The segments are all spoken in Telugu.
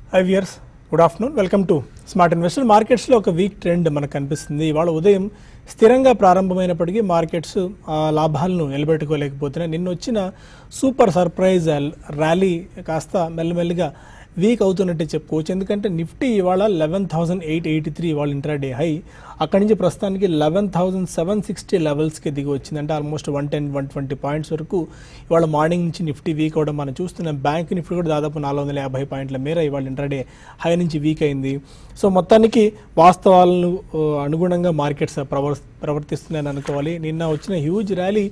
Five years good afternoon welcome to smart investor మార్కెట్స్లో ఒక వీక్ ట్రెండ్ మనకు కనిపిస్తుంది ఇవాళ ఉదయం స్థిరంగా ప్రారంభమైనప్పటికీ మార్కెట్స్ ఆ లాభాలను నిలబెట్టుకోలేకపోతున్నాయి నిన్న వచ్చిన సూపర్ సర్ప్రైజ్ ర్యాలీ కాస్త మెల్లమెల్లిగా వీక్ అవుతున్నట్టే చెప్పుకోవచ్చు ఎందుకంటే నిఫ్టీ ఇవాళ eleven thousand eight eighty three ఇవాళ ఇంట్రాడే హై అక్కడి నుంచి ప్రస్తుతానికి లెవెన్ థౌసండ్ సెవెన్ సిక్స్టీ లెవెల్స్కి దిగి వచ్చింది అంటే almost one ten one twenty points వరకు ఇవాళ మార్నింగ్ నుంచి నిఫ్టీ వీక్ అవడం మనం చూస్తున్నాం బ్యాంక్ నిఫ్టీ కూడా దాదాపు నాలుగు వందల యాభై పాయింట్ల మేర ఇవాళ ఇంట్రాడే హై నుంచి వీక్ అయింది సో మొత్తానికి వాస్తవాలను ఆ, అనుగుణంగా మార్కెట్స్ ప్రవర్ ప్రవర్తిస్తున్నాయని అనుకోవాలి నిన్న వచ్చిన హ్యూజ్ ర్యాలీ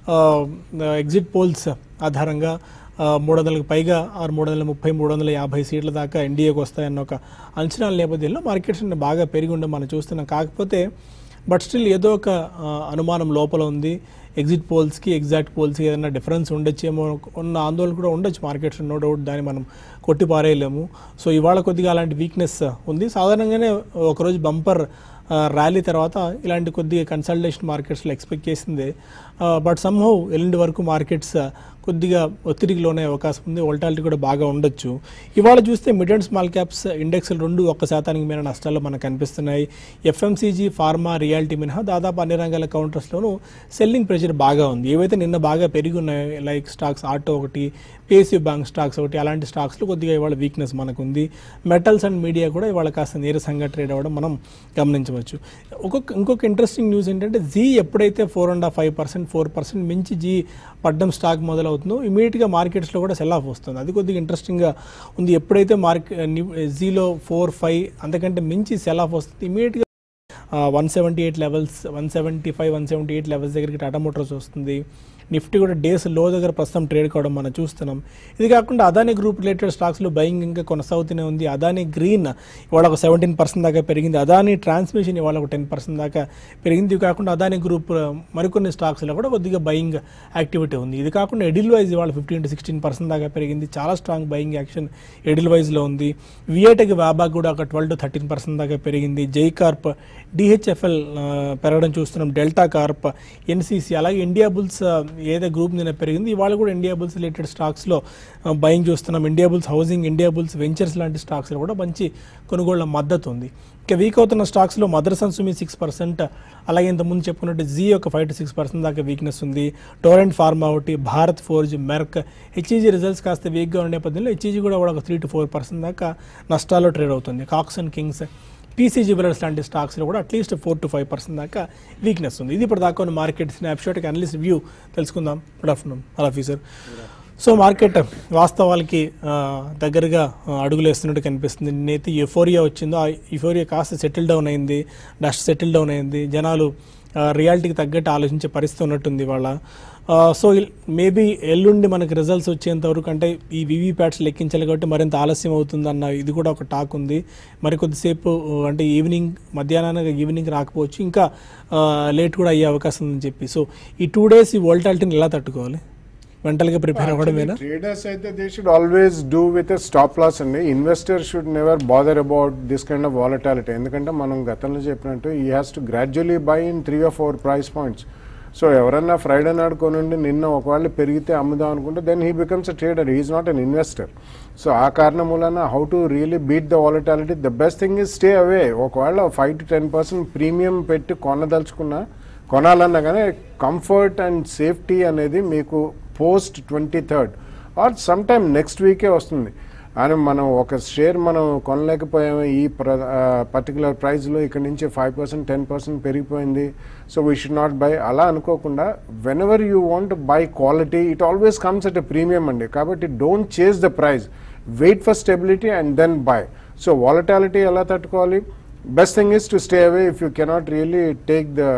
ఎగ్జిట్ పోల్స్ ఆధారంగా ఆ, మూడు వందలకు పైగా ఆరు మూడు వందల ముప్పై మూడు వందల యాభై సీట్ల దాకా ఎన్డీఏకి వస్తాయన్న ఒక అంచనాల నేపథ్యంలో మార్కెట్స్ బాగా పెరిగి ఉండడం మనం చూస్తున్నాం కాకపోతే బట్ స్టిల్ ఏదో ఒక ఆ, అనుమానం లోపల ఉంది ఎగ్జిట్ పోల్స్కి ఎగ్జాక్ట్ పోల్స్కి ఏదైనా డిఫరెన్స్ ఉండొచ్చేమో ఉన్న ఆందోళన కూడా ఉండొచ్చు మార్కెట్స్ నో డౌట్ దాన్ని మనం కొట్టి పారేయలేము సో ఇవాళ కొద్దిగా అలాంటి వీక్నెస్ ఉంది సాధారణంగానే ఒకరోజు బంపర్ ర్యాలీ తర్వాత ఇలాంటి కొద్దిగా కన్సల్టేషన్ మార్కెట్స్లో ఎక్స్పెక్ట్ చేసింది బట్ సమ్హౌ ఎల్లుండి వరకు మార్కెట్స్ కొద్దిగా ఒత్తిడికి లోనే అవకాశం ఉంది వోల్టాలిటీ కూడా బాగా ఉండొచ్చు ఇవాళ చూస్తే మిడ్ అండ్ స్మాల్ క్యాప్స్ ఇండెక్స్లు రెండు ఒక్క శాతానికి మేర నష్టాలు మనకు కనిపిస్తున్నాయి ఎఫ్ఎంసీజీ ఫార్మా రియాలిటీ మినహా దాదాపు అన్ని రంగాల కౌంటర్స్లోనూ సెల్లింగ్ ప్రెషర్ బాగా ఉంది ఏవైతే నిన్న బాగా పెరిగి ఉన్నాయో లైక్ స్టాక్స్ ఆటో ఒకటి పిఎస్యూ బ్యాంక్ స్టాక్స్ ఒకటి అలాంటి స్టాక్స్లో కొద్దిగా ఇవాళ వీక్నెస్ మనకు ఉంది మెటల్స్ అండ్ మీడియా కూడా ఇవాళ కాస్త నీరసంగా ట్రేడ్ అవ్వడం మనం గమనించవచ్చు ఒక్కొక్క ఇంకొక ఇంట్రెస్టింగ్ న్యూస్ ఏంటంటే జీ ఎప్పుడైతే four and half five percent four percent మించి జీ పడ్డం స్టాక్ మొదలవుతుందో ఇమీడియట్గా మార్కెట్స్లో కూడా సెల్ ఆఫ్ వస్తుంది అది కొద్దిగా ఇంట్రెస్టింగ్గా ఉంది ఎప్పుడైతే మార్కెట్ జీలో ఫోర్ ఫైవ్ అంతకంటే మించి సెల్ ఆఫ్ వస్తుంది ఇమీడియట్గా one seventy eight levels one seventy five one seventy eight levels దగ్గరికి టాటా మోటార్స్ వస్తుంది నిఫ్టీ కూడా డేస్ లో దగ్గర ప్రస్తుతం ట్రేడ్ కావడం మనం చూస్తున్నాం ఇది కాకుండా అదానీ గ్రూప్ రిలేటెడ్ స్టాక్స్లో బయింగ్ ఇంకా కొనసాగుతూనే ఉంది అదానీ గ్రీన్ ఇవాళ ఒక సెవెంటీన్ పర్సెంట్ దాకా పెరిగింది అదానీ ట్రాన్స్మిషన్ ఇవాళ ఒక టెన్ పర్సెంట్ దాకా పెరిగింది ఇది కాకుండా అదానీ గ్రూప్ మరికొన్ని స్టాక్స్లో కూడా కొద్దిగా బయింగ్ యాక్టివిటీ ఉంది ఇది కాకుండా ఎడిల్ వైజ్ ఇవాళ ఫిఫ్టీన్ టు సిక్స్టీన్ పర్సెంట్ దాకా పెరిగింది చాలా స్ట్రాంగ్ బయింగ్ యాక్షన్ ఎడిల్ వైజ్లో ఉంది విఏటకి వ్యాబాక్ కూడా ఒక ట్వెల్వ్ టు థర్టీన్ పర్సెంట్ దాకా పెరిగింది జై కార్ప్ డిహెచ్ఎఫ్ఎల్ పెరగడం చూస్తున్నాం డెల్టా కార్ప్ ఎన్సీసీ అలాగే ఇండియా బుల్స్ ఆ, ఏదైతే గ్రూప్ నిన్న పెరిగింది ఇవాళ కూడా ఇండియా బుల్స్ రిలేటెడ్ స్టాక్స్లో బయింగ్ చూస్తున్నాం Indiabulls housing Indiabulls ventures లాంటి స్టాక్స్లో కూడా మంచి కొనుగోళ్ల మద్దతు ఉంది ఇక వీక్ అవుతున్న స్టాక్స్లో మదర్సన్ సుమి సిక్స్ పర్సెంట్ అలాగే ఇంతకుముందు చెప్పుకున్నట్టు జీ ఒక ఫైవ్ టు సిక్స్ పర్సెంట్ దాకా వీక్నెస్ ఉంది టోరెంట్ ఫార్మా ఒకటి భారత్ ఫోర్జ్ మెర్క్ హెచ్ఈజీ రిజల్ట్స్ కాస్త వీక్గా ఉండే నేపథ్యంలో హెచ్ఈజీ కూడా ఒక త్రీ టు ఫోర్ పర్సెంట్ దాకా నష్టాల్లో ట్రేడ్ అవుతుంది కాక్స్ అండ్ కింగ్స్ టీసీ జ్యువెలర్స్ లాంటి స్టాక్స్లో కూడా at least four to five percent దాకా వీక్నెస్ ఉంది ఇది ఇప్పుడు దాకా ఉన్న మార్కెట్ స్నాప్షాట్కి అనలిస్ట్ వ్యూ తెలుసుకుందాం గుడ్ ఆఫ్టర్నూన్ అలా సార్ సో మార్కెట్ వాస్తవాలకి ఆ, దగ్గరగా ఆ, అడుగులు వేస్తున్నట్టు కనిపిస్తుంది నేనైతే యుఫోరియా వచ్చిందో ఆ యుఫోరియా కాస్త సెటిల్ డౌన్ అయింది డస్ట్ సెటిల్ డౌన్ అయింది జనాలు ఆ, రియాలిటీకి తగ్గట్టు ఆలోచించే పరిస్థితి ఉన్నట్టుంది ఇవాళ ఆ, సో మేబీ ఎల్లుండి మనకి రిజల్ట్స్ వచ్చేంత వరకు అంటే ఈ వివిప్యాట్స్ లెక్కించాలి కాబట్టి మరింత ఆలస్యం అవుతుందన్న ఇది కూడా ఒక టాక్ ఉంది మరి కొద్దిసేపు ఆ, అంటే ఈవినింగ్ మధ్యాహ్నానికి ఈవినింగ్ రాకపోవచ్చు ఇంకా లేట్ కూడా అయ్యే అవకాశం ఉందని చెప్పి సో ఈ టూ డేస్ ఈ వోల్టాలిటీని ఎలా తట్టుకోవాలి మెంటల్గా ప్రిపేర్ అవ్వడమేనా ట్రేడర్స్ అయితే they should always do with stop loss అండి investor should never bother about this kind of volatility ఎందుకంటే మనం గతంలో చెప్పినట్టు ఈ has to gradually buy in three or four price points so ఎవరన్నా ఫ్రైడే నాడు కొనుండి నిన్న ఒకవేళ పెరిగితే అమ్ముదాం అనుకుంటే then he becomes a trader he's not an investor so ఆ కారణం వలన how to really beat the volatility the best thing is stay away ఒకవేళ five to ten percent premium పెట్టి కొనదలుచుకున్నా కొనాలన్నా కానీ కంఫర్ట్ అండ్ సేఫ్టీ అనేది మీకు post twenty third or some time next వీకే వస్తుంది అని మనం ఒక షేర్ మనం కొనలేకపోయాము ఈ ప్ర పర్టికులర్ ప్రైస్లో ఇక్కడ నుంచి ఫైవ్ పర్సెంట్ టెన్ పర్సెంట్ పెరిగిపోయింది so we should not buy అలా అనుకోకుండా whenever you want buy quality it always comes at a premium అండి కాబట్టి don't chase the price wait for stability and then buy so volatility ఎలా తట్టుకోవాలి best thing is to stay away if you cannot really take the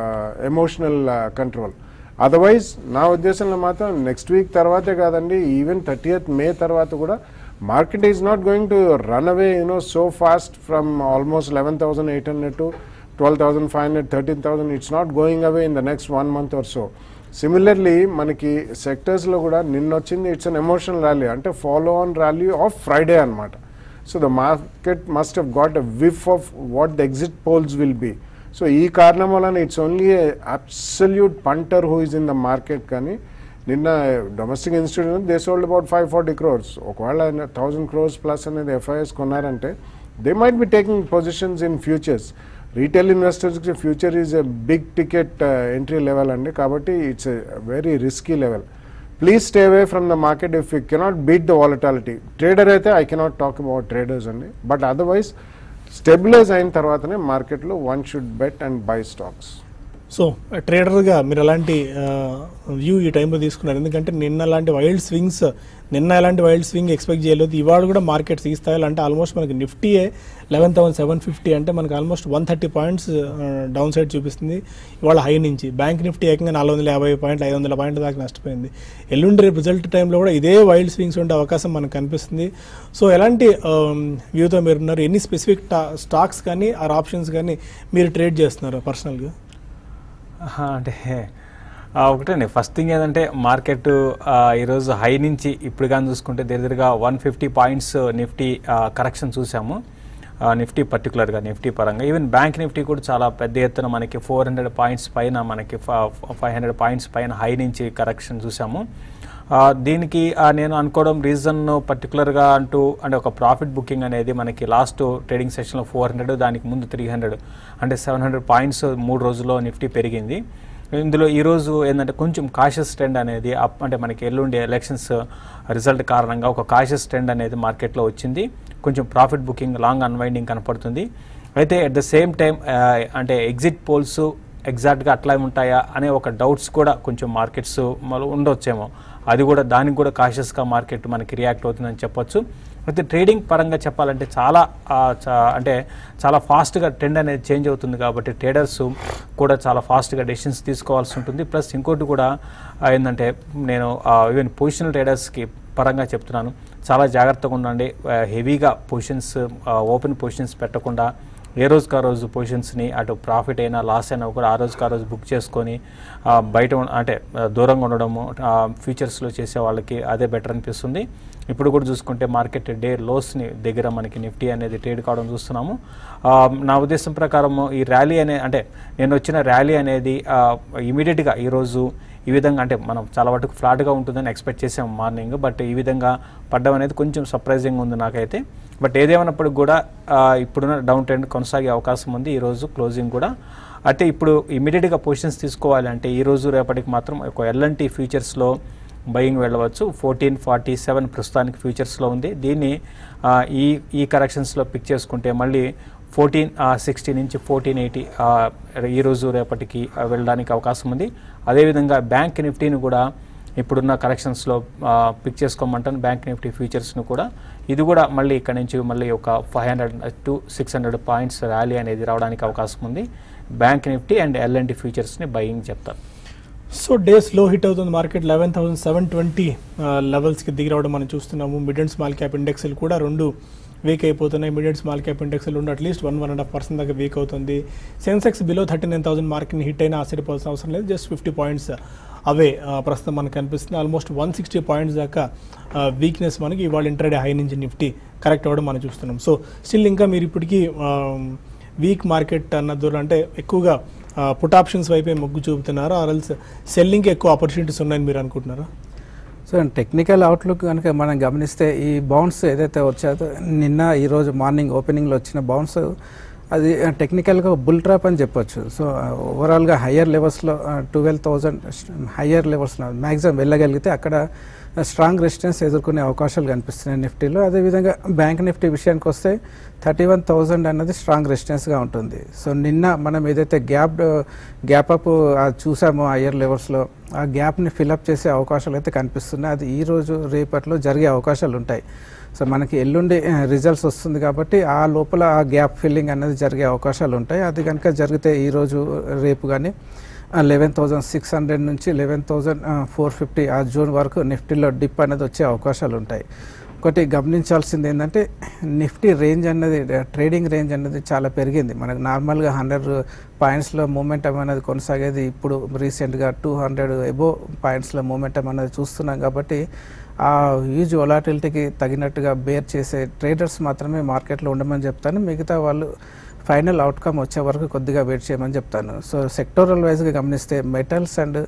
emotional control otherwise నా ఉద్దేశంలో మాత్రం నెక్స్ట్ వీక్ తర్వాతే కాదండి ఈవెన్ థర్టీయత్ మే తర్వాత కూడా market is not going to run away you know so fast from almost eleven thousand eight hundred to twelve thousand five hundred thirteen thousand it's not going away in the next one month or so similarly మనకి సెక్టర్స్లో కూడా నిన్న వచ్చింది ఇట్స్ అన్ ఎమోషనల్ ర్యాలీ అంటే follow on rally of Friday అనమాట so the market must have got a whiff of what the exit polls will be so ఈ కారణం వలన it's only absolute punter who is in the market కానీ నిన్న domestic institute they sold about five forty crores ఒకవేళ థౌజండ్ క్రోర్స్ ప్లస్ అనేది ఎఫ్ఐఎస్ కొన్నారంటే they might be taking positions in futures retail ఇన్వెస్టర్స్కి future is a big ticket entry level అండి కాబట్టి it's a very risky level please stay away from the market if you cannot beat the volatility trader అయితే I cannot talk about traders అండి బట్ అదర్వైజ్ స్టెబిలైజ్ అయిన తర్వాతనే మార్కెట్లో one should bet and buy stocks so ట్రేడర్గా మీరు ఎలాంటి వ్యూ ఈ టైంలో తీసుకున్నారు ఎందుకంటే నిన్న అలాంటి వైల్డ్ స్వింగ్స్ నిన్న ఎలాంటి వైల్డ్ స్వింగ్ ఎక్స్పెక్ట్ చేయలేదు ఇవాళ కూడా మార్కెట్స్ ఈ స్థాయిలో అంటే ఆల్మోస్ట్ మనకి నిఫ్టీయే లెవెన్ థౌసండ్ సెవెన్ ఫిఫ్టీ అంటే మనకి almost one thirty points down side చూపిస్తుంది ఇవాళ హై నుంచి బ్యాంక్ నిఫ్టీ ఏకంగా నాలుగు వందల యాభై పాయింట్లు ఐదు వందల పాయింట్ల దాకా నష్టపోయింది ఎల్లుండి రేపు రిజల్ట్ టైంలో కూడా ఇదే వైల్డ్ స్వింగ్స్ ఉండే అవకాశం మనకు కనిపిస్తుంది సో ఎలాంటి వ్యూతో మీరు ఉన్నారు ఎన్ని స్పెసిఫిక్ స్టాక్స్ కానీ ఆర్ ఆప్షన్స్ కానీ మీరు ట్రేడ్ చేస్తున్నారు పర్సనల్గా ఆహా, అంటే ఆ, ఒకటండి ఫస్ట్ థింగ్ ఏంటంటే మార్కెట్ ఆ, ఈరోజు హై నుంచి ఇప్పుడు కానీ చూసుకుంటే దగ్గరగా one fifty points Nifty correction చూసాము ఆ, నిఫ్టీ పర్టికులర్గా నిఫ్టీ పరంగా ఈవెన్ బ్యాంక్ నిఫ్టీ కూడా చాలా పెద్ద ఎత్తున మనకి ఫోర్ హండ్రెడ్ పాయింట్స్ పైన మనకి ఫైవ్ హండ్రెడ్ పాయింట్స్ పైన హై నుంచి కరెక్షన్ చూసాము ఆ, దీనికి ఆ, నేను అనుకోవడం రీజన్ పర్టికులర్గా అంటూ అంటే ఒక ప్రాఫిట్ బుకింగ్ అనేది మనకి లాస్ట్ ట్రేడింగ్ సెషన్లో ఫోర్ హండ్రెడ్ దానికి ముందు త్రీ హండ్రెడ్ అంటే సెవెన్ హండ్రెడ్ పాయింట్స్ మూడు రోజుల్లో నిఫ్టీ పెరిగింది ఇందులో ఈరోజు ఏంటంటే కొంచెం కాషియస్ ట్రెండ్ అనేది అప్ అంటే మనకి ఎల్లుండి ఎలక్షన్స్ రిజల్ట్ కారణంగా ఒక కాషియస్ ట్రెండ్ అనేది మార్కెట్లో వచ్చింది కొంచెం ప్రాఫిట్ బుకింగ్ లాంగ్ అన్వైండింగ్ కనపడుతుంది అయితే అట్ ద సేమ్ టైం అంటే ఎగ్జిట్ పోల్స్ ఎగ్జాక్ట్గా అట్లా ఉంటాయా అనే ఒక డౌట్స్ కూడా కొంచెం మార్కెట్స్ ఉండొచ్చేమో అది కూడా దానికి కూడా కాషియస్గా మార్కెట్ మనకి రియాక్ట్ అవుతుందని చెప్పొచ్చు అయితే ట్రేడింగ్ పరంగా చెప్పాలంటే చాలా ఆ, చా- అంటే చాలా ఫాస్ట్గా ట్రెండ్ అనేది చేంజ్ అవుతుంది కాబట్టి ట్రేడర్స్ కూడా చాలా ఫాస్ట్గా డెసిషన్స్ తీసుకోవాల్సి ఉంటుంది ప్లస్ ఇంకోటి కూడా ఆ, ఏంటంటే నేను ఈవెన్ పొజిషనల్ ట్రేడర్స్కి పరంగా చెప్తున్నాను చాలా జాగ్రత్తగా ఉండండి ఆ, హెవీగా పొజిషన్స్ ఓపెన్ పొజిషన్స్ పెట్టకుండా ఏ రోజుకి ఆ రోజు పొజిషన్స్ని అటు ప్రాఫిట్ అయినా లాస్ అయినా కూడా ఆ రోజుకి ఆ రోజు బుక్ చేసుకొని ఆ, బయట ఉన్- అంటే ఆ, దూరంగా ఉండడము ఫ్యూచర్స్లో చేసే వాళ్ళకి అదే బెటర్ అనిపిస్తుంది ఇప్పుడు కూడా చూసుకుంటే మార్కెట్ డే లోస్ని దగ్గర మనకి నిఫ్టీ అనేది ట్రేడ్ కావడం చూస్తున్నాము ఆ, నా ఉద్దేశం ప్రకారం ఈ ర్యాలీ అనే అంటే నేను వచ్చిన ర్యాలీ అనేది ఇమీడియట్గా ఈరోజు ఈ విధంగా అంటే మనం చాలా వరకు ఫ్లాట్గా ఉంటుందని ఎక్స్పెక్ట్ చేసాం మార్నింగ్ బట్ ఈ విధంగా పడ్డం అనేది కొంచెం సర్ప్రైజింగ్ ఉంది నాకైతే బట్ ఏదేమైనప్పటికి కూడా ఆ, ఇప్పుడున్న డౌన్ ట్రెండ్ కొనసాగే అవకాశం ఉంది ఈరోజు క్లోజింగ్ కూడా అయితే ఇప్పుడు ఇమీడియట్గా పొజిషన్స్ తీసుకోవాలి అంటే ఈ రోజు రేపటికి మాత్రం ఒక ఎల్ఎన్టీ ఫ్యూచర్స్లో బయింగ్ వెళ్ళవచ్చు ఫోర్టీన్ ఫార్టీ సెవెన్ ప్రస్తుతానికి ఫ్యూచర్స్లో ఉంది దీన్ని ఆ, ఈ ఈ కరెక్షన్స్లో పిక్ చేసుకుంటే మళ్ళీ ఫోర్టీన్ సిక్స్టీ నుంచి ఫోర్టీన్ ఎయిటీ ఈరోజు రేపటికి ఆ, వెళ్ళడానికి అవకాశం ఉంది అదేవిధంగా బ్యాంక్ నిఫ్టీని కూడా ఇప్పుడున్న కరెక్షన్స్లో పిక్ చేసుకోమంటాను బ్యాంక్ నిఫ్టీ ఫ్యూచర్స్ను కూడా ఇది కూడా మళ్ళీ ఇక్కడ నుంచి మళ్ళీ ఒక five hundred to six hundred points rally అనేది రావడానికి అవకాశం ఉంది బ్యాంక్ నిఫ్టీ అండ్ ఎల్ఎన్టీ ఫ్యూచర్స్ని బయింగ్ చెప్తాను సో డేస్ లో హిట్ అవుతుంది market eleven thousand seven twenty లెవెల్స్కి దిగి రావడం మనం చూస్తున్నాము మిడ్ అండ్ స్మాల్ క్యాప్ ఇండెక్స్లు కూడా రెండు వీక్ అయిపోతున్నాయి మిడ్ అండ్ స్మాల్ క్యాప్ ఇండెక్స్లు రెండు at least one one and half percent దాకా వీక్ అవుతుంది Sensex below thirty nine thousand మార్కెట్ని హిట్ అయినా ఆశ్చర్యపోవాల్సిన అవసరం లేదు జస్ట్ ఫిఫ్టీ పాయింట్స్ అవే ఆ, ప్రస్తుతం మనకు కనిపిస్తుంది ఆల్మోస్ట్ వన్ సిక్స్టీ పాయింట్స్ దాకా వీక్నెస్ మనకి ఇవాళ ఇంటర్డే హై నుంచి నిఫ్టీ కరెక్ట్ అవ్వడం మనం చూస్తున్నాం సో స్టిల్ ఇంకా మీరు ఇప్పటికీ వీక్ మార్కెట్ అన్న దూరం అంటే ఎక్కువగా పుట్ ఆప్షన్స్ వైపే మొగ్గు చూపుతున్నారా ఆర్ఎల్స్ సెల్లింగ్కి ఎక్కువ ఆపర్చునిటీస్ ఉన్నాయని మీరు అనుకుంటున్నారా సో టెక్నికల్ అవుట్లుక్ కనుక మనం గమనిస్తే ఈ బౌన్స్ ఏదైతే వచ్చాదో నిన్న ఈరోజు మార్నింగ్ ఓపెనింగ్లో వచ్చిన బౌన్స్ అది టెక్నికల్గా బుల్ ట్రాప్ అని చెప్పొచ్చు సో ఓవరాల్గా హయ్యర్ లెవెల్స్లో ట్వెల్వ్ థౌజండ్ హయ్యర్ లెవెల్స్లో మ్యాక్సిమం వెళ్ళగలిగితే అక్కడ స్ట్రాంగ్ రెసిస్టెన్స్ ఎదుర్కొనే అవకాశాలు కనిపిస్తున్నాయి నిఫ్టీలో అదేవిధంగా బ్యాంక్ నిఫ్టీ విషయానికి వస్తే థర్టీ వన్ థౌజండ్ అన్నది స్ట్రాంగ్ రెసిస్టెన్స్గా ఉంటుంది సో నిన్న మనం ఏదైతే గ్యాప్ గ్యాప్ అప్ చూసామో హయ్యర్ లెవెల్స్లో ఆ గ్యాప్ని ఫిలప్ చేసే అవకాశాలు అయితే కనిపిస్తున్నాయి అది ఈ రోజు రేపట్లో జరిగే అవకాశాలు ఉంటాయి సో మనకి ఎల్లుండి రిజల్ట్స్ వస్తుంది కాబట్టి ఆ లోపల ఆ గ్యాప్ ఫిల్లింగ్ అనేది జరిగే అవకాశాలు ఉంటాయి అది కనుక జరిగితే ఈరోజు రేపు కానీ లెవెన్ థౌజండ్ సిక్స్ హండ్రెడ్ నుంచి లెవెన్ థౌజండ్ ఫోర్ ఫిఫ్టీ ఆ జూన్ వరకు నిఫ్టీలో డిప్ అనేది వచ్చే అవకాశాలు ఉంటాయి ఒకటి గమనించాల్సింది ఏంటంటే నిఫ్టీ రేంజ్ అన్నది ట్రేడింగ్ రేంజ్ అనేది చాలా పెరిగింది మనకు నార్మల్గా హండ్రెడ్ పాయింట్స్లో మూమెంటం అనేది కొనసాగేది ఇప్పుడు రీసెంట్గా టూ హండ్రెడ్ ఎబో పాయింట్స్లో మూమెంటం అనేది చూస్తున్నాం కాబట్టి ఆ హ్యూజ్ వొలాటిలిటీకి తగినట్టుగా బేర్ చేసే ట్రేడర్స్ మాత్రమే మార్కెట్లో ఉండమని చెప్తాను మిగతా వాళ్ళు ఫైనల్ అవుట్కమ్ వచ్చే వరకు కొద్దిగా వెయిట్ చేయమని చెప్తాను సో సెక్టోరల్ వైజ్గా గమనిస్తే మెటల్స్ అండ్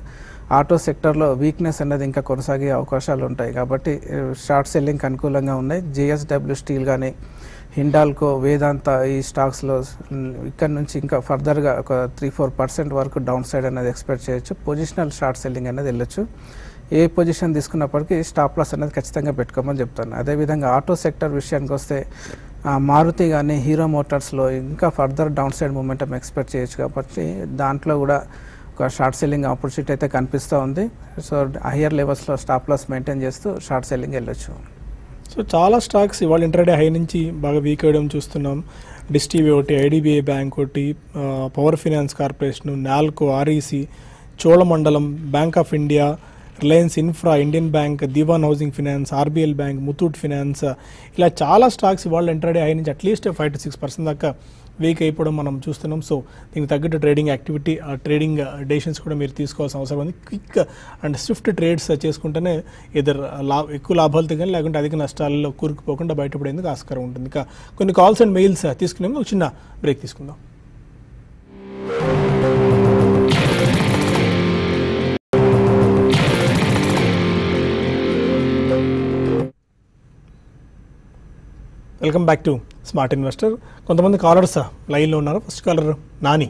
ఆటో సెక్టర్లో వీక్నెస్ అనేది ఇంకా కొనసాగే అవకాశాలు ఉంటాయి కాబట్టి షార్ట్ సెల్లింగ్ అనుకూలంగా ఉన్నాయి జిఎస్డబ్ల్యూ స్టీల్ కానీ హిండాల్కో వేదాంత ఈ స్టాక్స్లో ఇక్కడ నుంచి ఇంకా ఫర్దర్గా ఒక త్రీ ఫోర్ పర్సెంట్ వరకు డౌన్ సైడ్ అనేది ఎక్స్పెక్ట్ చేయొచ్చు పొజిషనల్ షార్ట్ సెల్లింగ్ అనేది వెళ్ళొచ్చు ఏ పొజిషన్ తీసుకున్నప్పటికీ స్టాప్ లాస్ అనేది ఖచ్చితంగా పెట్టుకోమని చెప్తాను అదేవిధంగా ఆటో సెక్టర్ విషయానికి వస్తే ఆ, మారుతి కానీ హీరో మోటార్స్లో ఇంకా further down side momentum expect చేయొచ్చు కాబట్టి దాంట్లో కూడా ఒక షార్ట్ సెల్లింగ్ ఆపర్చునిటీ అయితే కనిపిస్తూ ఉంది సో హయ్యర్ లెవెల్స్లో స్టాప్ లాస్ మెయింటైన్ చేస్తూ షార్ట్ సెల్లింగ్ వెళ్ళొచ్చు సో చాలా స్టాక్స్ ఇవాళ ఇంటర్డే హై నుంచి బాగా వీక్ అవ్వడం చూస్తున్నాం డిస్టీవీ ఒకటి ఐడిబిఐ బ్యాంక్ ఒకటి ఆ, power finance corporation NALCO REC Cholamandalam bank of India Reliance Infra Indian bank Dewan housing finance RBL bank Muthoot finance ఇలా చాలా స్టాక్స్ ఇవాళ ఇంటర్డే హై నుంచి at least five to six percent దాకా వీక్ అయిపోవడం మనం చూస్తున్నాం సో దీనికి తగ్గట్టు ట్రేడింగ్ యాక్టివిటీ ట్రేడింగ్ డెసిషన్స్ కూడా మీరు తీసుకోవాల్సిన అవసరం ఉంది క్విక్ అండ్ స్విఫ్ట్ ట్రేడ్స్ చేసుకుంటేనే ఇద్దరు లా ఎక్కువ లాభాలతో కానీ లేకుంటే అధిక నష్టాల్లో కూరుకుపోకుండా బయటపడేందుకు ఆస్కారం ఉంటుంది ఇంకా కొన్ని కాల్స్ అండ్ మెయిల్స్ తీసుకునే ముందు ఒక చిన్న బ్రేక్ తీసుకుందాం welcome back to smart investor కొంతమంది కాలర్స్ లైన్లో ఉన్నారు ఫస్ట్ కాలర్ నాని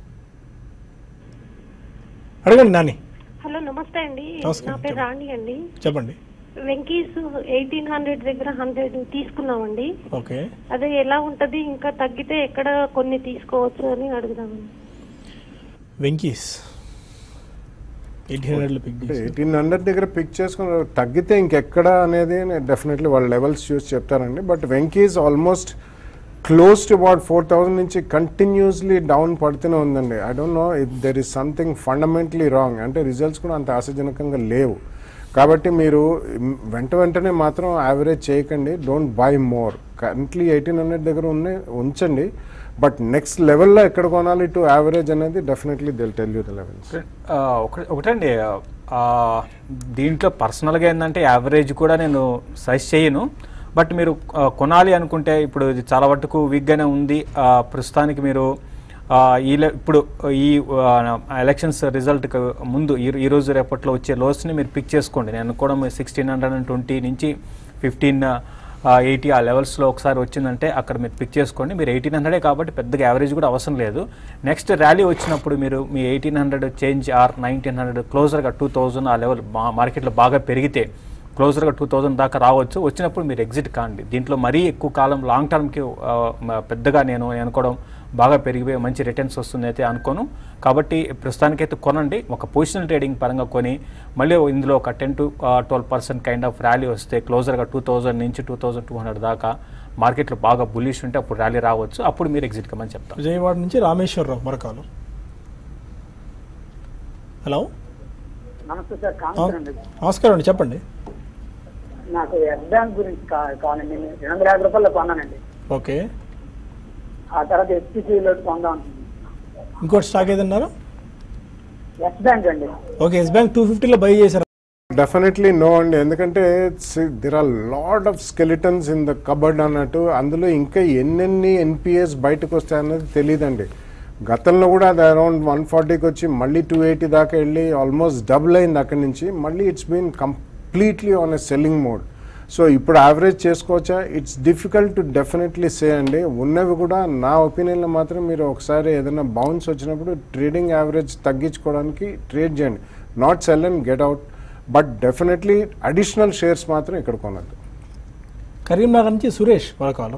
అడగండి నాని హలో నమస్తే అండి నమస్కారం, నా పేరు రాణి అండి చెప్పండి వెంకీస్ ఎయిటీన్ హండ్రెడ్ దగ్గర హండ్రెడ్ తీసుకున్నామండి ఓకే అదే ఎలా ఉంటది ఇంకా తగ్గితే ఎక్కడ కొన్ని తీసుకోవచ్చు అని అడుగుదామండి వెంకీస్ ఎయిట్ హండ్రెడ్లో పిక్ అంటే చేసి ఎయిటీన్ హండ్రెడ్ దగ్గర పిక్ చేసుకుని తగ్గితే ఇంకెక్కడ అనేది డెఫినెట్లీ వాళ్ళ లెవెల్స్ చూసి చెప్తారండి but Venky's almost close to about four thousand నుంచి కంటిన్యూస్లీ డౌన్ పడుతూనే ఉందండి I don't know if there is something fundamentally wrong అంటే రిజల్ట్స్ కూడా అంత ఆశాజనకంగా లేవు కాబట్టి మీరు మ్, వెంట వెంటనే మాత్రం యావరేజ్ చేయకండి don't buy more currently eighteen hundred దగ్గర ఉన్నాయి ఉంచండి బట్ నెక్స్ట్ లెవెల్లో ఎక్కడ కొనాలి టు యావరేజ్ అనేది definitely will tell you the levels ఆ, ఒకటి ఒకటండి ఆ, దీంట్లో పర్సనల్గా ఏంటంటే యావరేజ్ కూడా నేను సజెస్ట్ చేయను బట్ మీరు ఆ, కొనాలి అనుకుంటే ఇప్పుడు ఇది చాలా మటుకు వీక్గానే ఉంది ఆ, ప్రస్తుతానికి మీరు ఆ, ఈ లె- ఇప్పుడు ఈ ఎలక్షన్స్ రిజల్ట్కి ముందు ఈ ఈ రోజు రేపట్లో వచ్చే లోస్ని మీరు పిక్ చేసుకోండి నేను కూడా సిక్స్టీన్ హండ్రెడ్ అండ్ ట్వంటీ నుంచి ఫిఫ్టీన్ ఎయిటీ ఆ లెవెల్స్లో ఒకసారి వచ్చిందంటే అక్కడ మీరు పిక్ చేసుకోండి మీరు ఎయిటీన్ హండ్రెడే కాబట్టి పెద్దగా యావరేజ్ కూడా అవసరం లేదు నెక్స్ట్ ర్యాలీ వచ్చినప్పుడు మీరు మీ eighteen hundred change or nineteen hundred క్లోజర్గా టూ థౌజండ్ ఆ లెవెల్ మార్కెట్లో బాగా పెరిగితే క్లోజర్గా టూ థౌజండ్ దాకా రావచ్చు వచ్చినప్పుడు మీరు ఎగ్జిట్ కాండి దీంట్లో మరీ ఎక్కువ కాలం లాంగ్ టర్మ్కి పెద్దగా నేను అనుకోవడం బాగా పెరిగిపోయి మంచి రిటర్న్స్ వస్తుంది అయితే అనుకోను కాబట్టి ప్రస్తుతానికైతే కొనండి ఒక పొజిషనల్ ట్రేడింగ్ పరంగా కొని మళ్ళీ ఇందులో ఒక ten to twelve percent kind of rally వస్తే క్లోజర్గా టూ థౌజండ్ నుంచి టూ థౌజండ్ టూ హండ్రెడ్ దాకా మార్కెట్లో బాగా బుల్లిష్ ఉంటే అప్పుడు ర్యాలీ రావచ్చు అప్పుడు మీరు ఎగ్జిట్ కమని చెప్తాను విజయవాడ నుంచి రామేశ్వరరావు మరొకాలు హలో నమస్తే సార్ ఆ, కాన్సర్ అండి నమస్కారం అండి చెప్పండి నాకు ఎస్ బ్యాంక్ గురించి కా- కావాలండి నేను రెండు వందల యాభై రూపాయలు కొన్నానండి ఓకే ఆ తర్వాత ఎస్పీసీలో కొందాం ఇంకోటి స్టాక్ ఏదన్నారు ఎస్ బ్యాంక్ అండి ఓకే ఎస్ బ్యాంక్ టూ ఫిఫ్టీలో బై చేశారు డెఫినెట్లీ నో అండి ఎందుకంటే there are lot of skeletons in the cupboard అన్నట్టు అందులో ఇంకా ఎన్నెన్ని ఎన్పిఎస్ బయటకు వస్తాయన్నది తెలియదండి గతంలో కూడా అది అరౌండ్ వన్ ఫార్టీకి వచ్చి మళ్ళీ టూ ఎయిటీ దాకా వెళ్ళి ఆల్మోస్ట్ డబుల్ అయింది అక్కడి నుంచి మళ్ళీ it's been completely on a selling mode so ఇప్పుడు యావరేజ్ చేసుకోవచ్చా it's difficult to definitely say అండి ఉన్నవి కూడా నా ఒపీనియన్లో మాత్రం మీరు ఒకసారి ఏదైనా బౌన్స్ వచ్చినప్పుడు ట్రేడింగ్ యావరేజ్ తగ్గించుకోవడానికి ట్రేడ్ చేయండి not sell and get out but definitely additional shares మాత్రం ఇక్కడ కొనద్దు కరీంనగర్ నుంచి సురేష్ మరొకాలు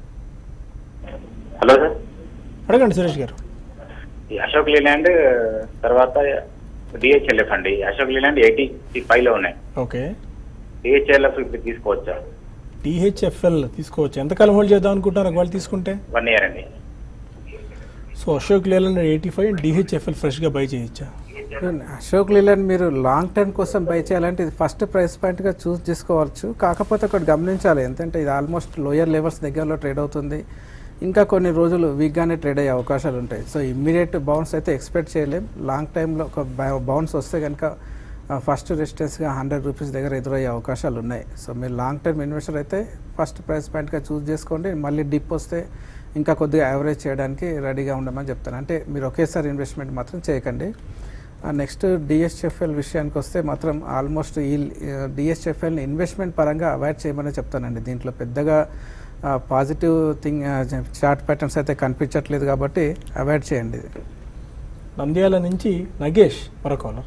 హలో సార్ అడగండి సురేష్ గారు ఈ అశోక్ లీలాండ్ తర్వాత డిహెచ్ఎల్ఎఫ్ అండి అశోక్ లీలాండ్ ఎయిటీ ఫైవ్ లో ఉన్నాయి ఓకే డిహెచ్ఎల్ఎఫ్ ఇప్పుడు తీసుకోవచ్చా టీహెచ్ఎఫ్ఎల్ తీసుకోవచ్చు ఎంతకాలం హోల్డ్ చేద్దాం అనుకుంటున్నారు ఒకవేళ తీసుకుంటే వన్ ఇయర్ అండి so Ashok Leyland eighty five DHFL ఫ్రెష్గా బై చేయొచ్చా అశోక్ లీలాండ్ మీరు లాంగ్ టర్మ్ కోసం బై చేయాలంటే ఇది ఫస్ట్ ప్రైస్ పాయింట్గా చూస్ చేసుకోవచ్చు కాకపోతే ఒకటి గమనించాలి ఎంతంటే ఇది ఆల్మోస్ట్ లోయర్ లెవెల్స్ దగ్గరలో ట్రేడ్ అవుతుంది ఇంకా కొన్ని రోజులు వీక్గానే ట్రేడ్ అయ్యే అవకాశాలు ఉంటాయి సో ఇమ్మీడియట్ బౌన్స్ అయితే ఎక్స్పెక్ట్ చేయలేం లాంగ్ టైంలో ఒక బౌన్స్ వస్తే కనుక ఫస్ట్ రెసిస్టెన్స్గా హండ్రెడ్ రూపీస్ దగ్గర ఎదురయ్యే అవకాశాలు ఉన్నాయి సో మీరు లాంగ్ టర్మ్ ఇన్వెస్టర్ అయితే ఫస్ట్ ప్రైస్ పాయింట్గా చూస్ చేసుకోండి మళ్ళీ డిప్ వస్తే ఇంకా కొద్దిగా యావరేజ్ చేయడానికి రెడీగా ఉండమని చెప్తాను అంటే మీరు ఒకేసారి ఇన్వెస్ట్మెంట్ మాత్రం చేయకండి నెక్స్ట్ డిఎస్ఎఫ్ఎల్ విషయానికి వస్తే మాత్రం ఆల్మోస్ట్ ఈ డిఎస్ఎఫ్ఎల్ని ఇన్వెస్ట్మెంట్ పరంగా అవాయిడ్ చేయమని చెప్తానండి దీంట్లో పెద్దగా పాజిటివ్ థింగ్ చార్ట్ ప్యాటర్న్స్ అయితే కనిపించట్లేదు కాబట్టి అవాయిడ్ చేయండి నంద్యాల నుంచి నగేష్ మరొక caller.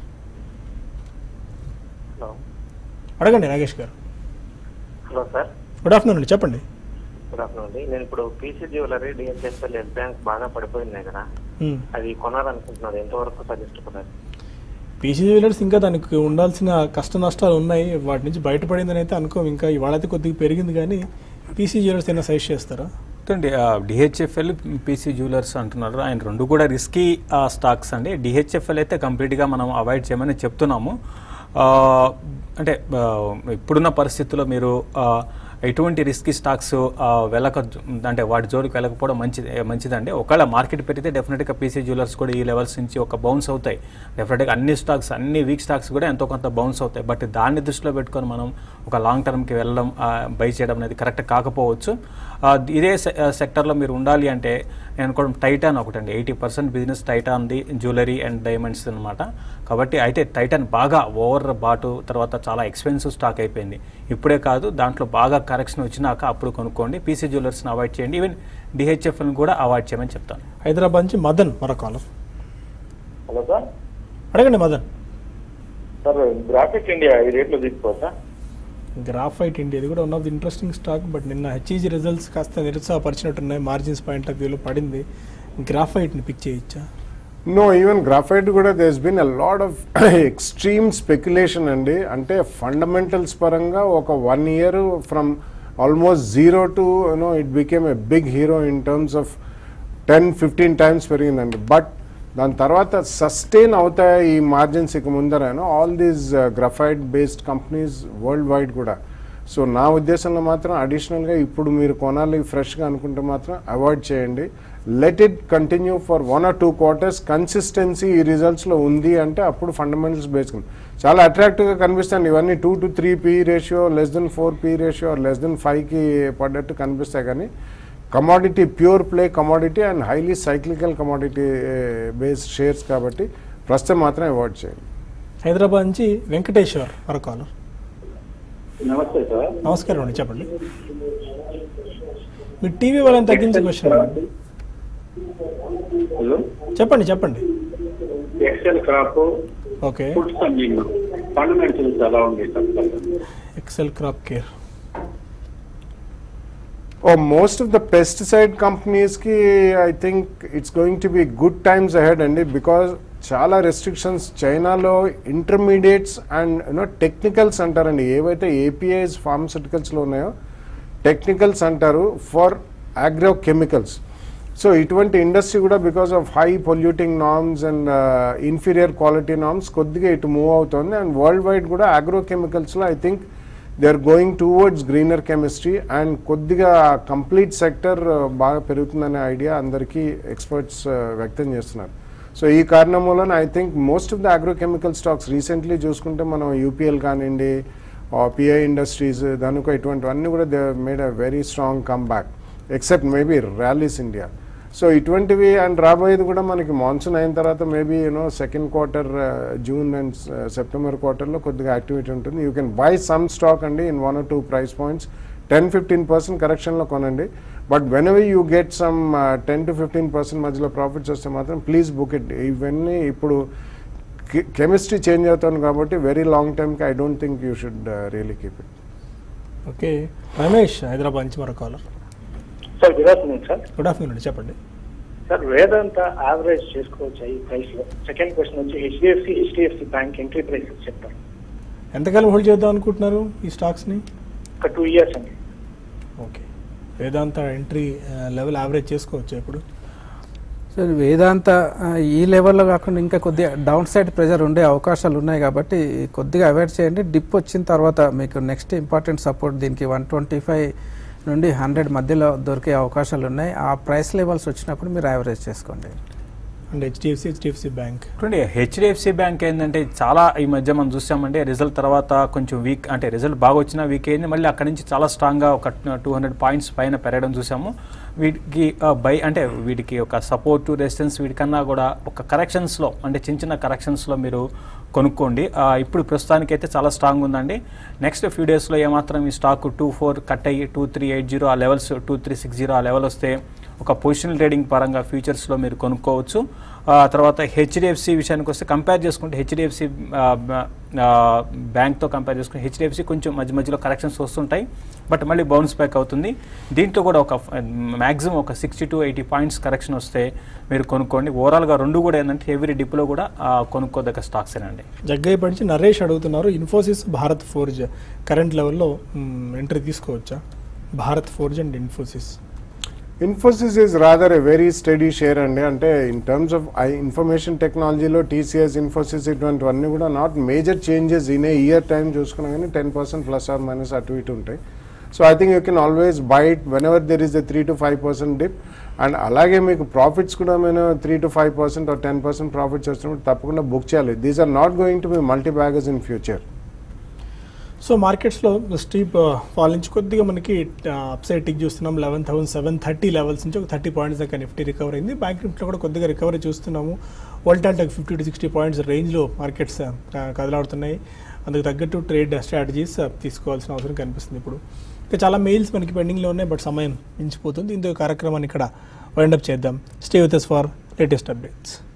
హలో అడగండి నాగేష్ గారు హలో సార్ గుడ్ ఆఫ్టర్నూన్ అండి చెప్పండి గుడ్ ఆఫ్టర్నూన్ అండి నేను ఇప్పుడు PC jewellery DSSL Yes bank బాగా పడిపోయింది కదా మ్మ్. అది కొనాలనుకుంటున్నారు ఎంతవరకు సజెస్ట్ కొనాలి పీసీ జ్యువెలర్స్ ఇంకా దానికి ఉండాల్సిన కష్ట నష్టాలు ఉన్నాయి వాటి నుంచి బయటపడిందని అయితే అనుకోం ఇంకా ఇవాళ అయితే కొద్దిగా పెరిగింది కానీ పీసీ జ్యువెలర్స్ ఏమైనా సజెస్ట్ చేస్తారా అండి డిహెచ్ఎఫ్ఎల్ పీసీ జ్యువెలర్స్ అంటున్నారు ఆయన రెండు కూడా రిస్కీ స్టాక్స్ అండి డిహెచ్ఎఫ్ఎల్ అయితే కంప్లీట్గా మనం అవాయిడ్ చేయమని చెప్తున్నాము ఆ, అంటే ఆ, ఇప్పుడున్న పరిస్థితుల్లో మీరు ఆ, ఎటువంటి రిస్కీ స్టాక్స్ ఆ, వెళ్ళక అంటే వాటి జోలికి వెళ్ళకపోవడం మంచిది మంచిదండి ఒకవేళ మార్కెట్ పెరిగితే డెఫినెట్గా పీసీ జ్యువెలర్స్ కూడా ఈ లెవెల్స్ నుంచి ఒక బౌన్స్ అవుతాయి డెఫినెట్గా అన్ని స్టాక్స్ అన్ని వీక్ స్టాక్స్ కూడా ఎంతో కొంత బౌన్స్ అవుతాయి బట్ దాన్ని దృష్టిలో పెట్టుకొని మనం ఒక లాంగ్ టర్మ్కి వెళ్ళడం బై చేయడం అనేది కరెక్ట్ కాకపోవచ్చు ఆ, ఇదే సె- ఆ, సెక్టర్లో మీరు ఉండాలి అంటే నేను అనుకోవడం టైటాన్ ఒకటండి ఎయిటీ పర్సెంట్ బిజినెస్ టైటాన్ది జ్యువెలరీ అండ్ డైమండ్స్ అనమాట కాబట్టి అయితే టైటాన్ బాగా ఓవర్ బాటు తర్వాత చాలా ఎక్స్పెన్సివ్ స్టాక్ అయిపోయింది ఇప్పుడే కాదు దాంట్లో బాగా కరెక్షన్ వచ్చినాక అప్పుడు కొనుక్కోండి పీసీ జ్యువెలర్స్ని అవాయిడ్ చేయండి ఈవెన్ డిహెచ్ఎఫ్ని కూడా అవాయిడ్ చేయమని చెప్తాను హైదరాబాద్ నుంచి మదన్ మరొక కాలర్ హలో సార్ అడగండి మదన్ సార్ గ్రాఫిక్ ఇండియా ఈ రేట్లో తీసుకోవచ్చా గ్రాఫైట్ ఇండియా ఇది కూడా one of the interesting stock but నిన్న హెచ్ఈజీ రిజల్ట్స్ కాస్త నిరుత్సాహపరిచినట్టున్నాయి మార్జిన్స్ పాయింట్ ఆఫ్ వ్యూలో పడింది గ్రాఫైట్ని పిక్ చేయొచ్చా నో ఈవెన్ గ్రాఫైట్ కూడా does been a lot of extreme speculation అండి అంటే ఫండమెంటల్స్ పరంగా ఒక one year from almost zero to you know it became a big hero in terms of ten fifteen times పెరిగిందండి బట్ దాని తర్వాత సస్టైన్ అవుతాయి ఈ మార్జిన్స్ ఇక ముందర all these graphite based companies worldwide కూడా సో నా ఉద్దేశంలో మాత్రం అడిషనల్గా ఇప్పుడు మీరు కొనాలి ఫ్రెష్గా అనుకుంటే మాత్రం అవాయిడ్ చేయండి let it continue for one or two quarters consistency ఈ రిజల్ట్స్లో ఉంది అంటే అప్పుడు ఫండమెంటల్స్ బేస్డ్ చాలా అట్రాక్టివ్గా కనిపిస్తాయి ఇవన్నీ two to three P ratio less than four P ratio less than ఫైవ్కి పడ్డట్టు కనిపిస్తాయి కానీ commodity pure play commodity and highly cyclical commodity based shares కాబట్టి ప్రస్తుతం మాత్రం అవాయిడ్ చేయండి హైదరాబాద్ నుంచి వెంకటేశ్వర్ మరొక కాలర్ నమస్తే సార్ నమస్కారం అండి చెప్పండి మీ టీవీ వాళ్ళని తగ్గించే క్వశ్చన్ అడగండి. హలో చెప్పండి చెప్పండి ఎక్సెల్ క్రాప్ ఓకే ఫుడ్ సంజింగ్ ఫండమెంటల్స్ ఎలా ఉంది sir Excel crop care Oh, most of the pesticide companies ki I think it's going to be good times ahead అండి బికాస్ చాలా రెస్ట్రిక్షన్స్ చైనాలో ఇంటర్మీడియట్స్ అండ్ యూనో టెక్నికల్స్ అంటారండి ఏవైతే ఏపీఐస్ ఫార్మస్యూటికల్స్లో ఉన్నాయో టెక్నికల్స్ అంటారు ఫర్ అగ్రో కెమికల్స్ సో ఇటువంటి ఇండస్ట్రీ కూడా because of high polluting norms and inferior quality norms కొద్దిగా ఇటు మూవ్ అవుతుంది అండ్ వరల్డ్ వైడ్ కూడా అగ్రో కెమికల్స్లో I think they are going towards greener chemistry and కొద్దిగా కంప్లీట్ సెక్టర్ బాగా పెరుగుతుందనే ఐడియా అందరికీ ఎక్స్పర్ట్స్ వ్యక్తం చేస్తున్నారు సో ఈ కారణం వలన I think most of the agrochemical stocks recently చూసుకుంటే మనం యూపీఎల్ కానివ్వండి పిఐ ఇండస్ట్రీస్ దానికో ఇటువంటివన్నీ కూడా they made a very strong come back except maybe Rallis India so ఇటువంటివి అండ్ రాబోయేది కూడా మనకి మాన్సూన్ అయిన తర్వాత maybe you know second quarter June and September క్వార్టర్లో కొద్దిగా యాక్టివిటీ ఉంటుంది you can buy some stock అండి in one or two price points ten fifteen percent కరెక్షన్లో కొనండి but when whenever you get some ten to fifteen percent మధ్యలో ప్రాఫిట్స్ వస్తే మాత్రం ప్లీజ్ బుక్ ఇట్ ఇవన్నీ ఇప్పుడు కెమిస్ట్రీ చేంజ్ అవుతుంది కాబట్టి వెరీ లాంగ్ టైమ్కి I don't think you should really keep it okay Ramesh Hyderabad నుంచి మరొక caller sir good afternoon sir good afternoon అండి చెప్పండి సార్ వేదాంత యావరేజ్ చేసుకోవచ్చు ఈ ప్రైస్ లో సెకండ్ క్వశ్చన్ వచ్చి HDFC HDFC bank entry prices చెప్తారు ఎంతకాలం హోల్డ్ చేద్దాం అనుకుంటున్నారు ఈ స్టాక్స్ని ఒక టూ ఇయర్స్ అండి okay Vedanta entry level average చేసుకోవచ్చు ఇప్పుడు సో వేదాంత ఆ, ఈ లెవెల్లో కాకుండా ఇంకా కొద్దిగా డౌన్ సైడ్ ప్రెజర్ ఉండే అవకాశాలు ఉన్నాయి కాబట్టి కొద్దిగా అవాయిడ్ చేయండి డిప్ వచ్చిన తర్వాత మీకు నెక్స్ట్ ఇంపార్టెంట్ సపోర్ట్ దీనికి వన్ ట్వంటీ ఫైవ్ నుండి హండ్రెడ్ మధ్యలో దొరికే అవకాశాలు ఉన్నాయి ఆ ప్రైస్ లెవెల్స్ వచ్చినప్పుడు మీరు యావరేజ్ చేసుకోండి అండ్ హెచ్డిఎఫ్సి హెచ్డిఎఫ్సి బ్యాంక్ చూడండి హెచ్డిఎఫ్సి బ్యాంక్ ఏంటంటే చాలా ఈ మధ్య మనం చూసామంటే రిజల్ట్ తర్వాత కొంచెం వీక్ అంటే రిజల్ట్ బాగా వచ్చిన వీక్ అయింది మళ్ళీ అక్కడి నుంచి చాలా స్ట్రాంగ్గా ఒక టూ హండ్రెడ్ పాయింట్స్ పైన పెరగడం చూసాము వీటికి బై అంటే వీటికి ఒక సపోర్ట్ రెసిస్టెన్స్ వీటికన్నా కూడా ఒక కరెక్షన్స్లో అంటే చిన్న చిన్న కరెక్షన్స్లో మీరు కొనుక్కోండి ఆ, ఇప్పుడు ప్రస్తుతానికైతే చాలా స్ట్రాంగ్ ఉందండి నెక్స్ట్ ఫ్యూ డేస్లో ఏమాత్రం ఈ స్టాక్ టూ ఫోర్ కట్ అయ్యి టూ త్రీ ఎయిట్ జీరో ఆ levels two three six zero ఆ లెవెల్ వస్తే ఒక పొజిషనల్ ట్రేడింగ్ పరంగా ఫ్యూచర్స్లో మీరు కొనుక్కోవచ్చు ఆ తర్వాత హెచ్డిఎఫ్సి విషయానికి వస్తే కంపేర్ చేసుకుంటే హెచ్డిఎఫ్సి బ్యాంక్తో కంపేర్ చేసుకుంటే హెచ్డిఎఫ్సి కొంచెం మధ్య మధ్యలో కరెక్షన్స్ వస్తుంటాయి బట్ మళ్ళీ బౌన్స్ బ్యాక్ అవుతుంది దీంట్లో కూడా ఒక మ్యాక్సిమం ఒక sixty to eighty points correction వస్తే మీరు కొనుక్కోండి ఓవరాల్గా రెండు కూడా ఏంటంటే ఎవ్రీ డిప్లో కూడా ఆ, కొనుక్కోదగ్గ స్టాక్స్ ఏనండి జగ్గయ్య పడిచి నరేష్ అడుగుతున్నారు ఇన్ఫోసిస్ భారత్ ఫోర్జ్ కరెంట్ లెవెల్లో ఎంట్రీ తీసుకోవచ్చా Bharat Forge and Infosys Infosys is rather a very steady share అండి అంటే in terms of I information టెక్నాలజీలో టీసీఎస్ ఇన్ఫోసిస్ ఇటువంటివన్నీ కూడా not major changes in a year time చూసుకున్నా కానీ ten percent plus or minus అటు ఇటు ఉంటాయి so I think you can always buy it whenever there is the three to five percent dip and అలాగే మీకు ప్రాఫిట్స్ కూడా మేము three to five percent or ten percent profits వచ్చినప్పుడు తప్పకుండా బుక్ చేయాలి these are not going to be multi baggers in future so మార్కెట్స్లో స్టీప్ ఫాల్ నుంచి కొద్దిగా మనకి అప్సైడ్ టిక్ చూస్తున్నాం eleven thousand seven thirty levels నుంచి ఒక థర్టీ పాయింట్స్ దాకా నిఫ్టీ రికవర్ అయింది బ్యాంక్ నిఫ్టీలో కూడా కొద్దిగా రికవరీ చూస్తున్నాము వోల్టాల్టెక్ ఫిఫ్టీ టు సిక్స్టీ పాయింట్స్ రేంజ్లో మార్కెట్స్ కదలాడుతున్నాయి అందుకు తగ్గట్టు ట్రేడ్ స్ట్రాటజీస్ తీసుకోవాల్సిన అవసరం కనిపిస్తుంది ఇప్పుడు ఇంకా చాలా మెయిల్స్ మనకి పెండింగ్లో ఉన్నాయి బట్ సమయం మించిపోతుంది ఇందుకు కార్యక్రమాన్ని ఇక్కడ వైండప్ చేద్దాం stay with for latest updates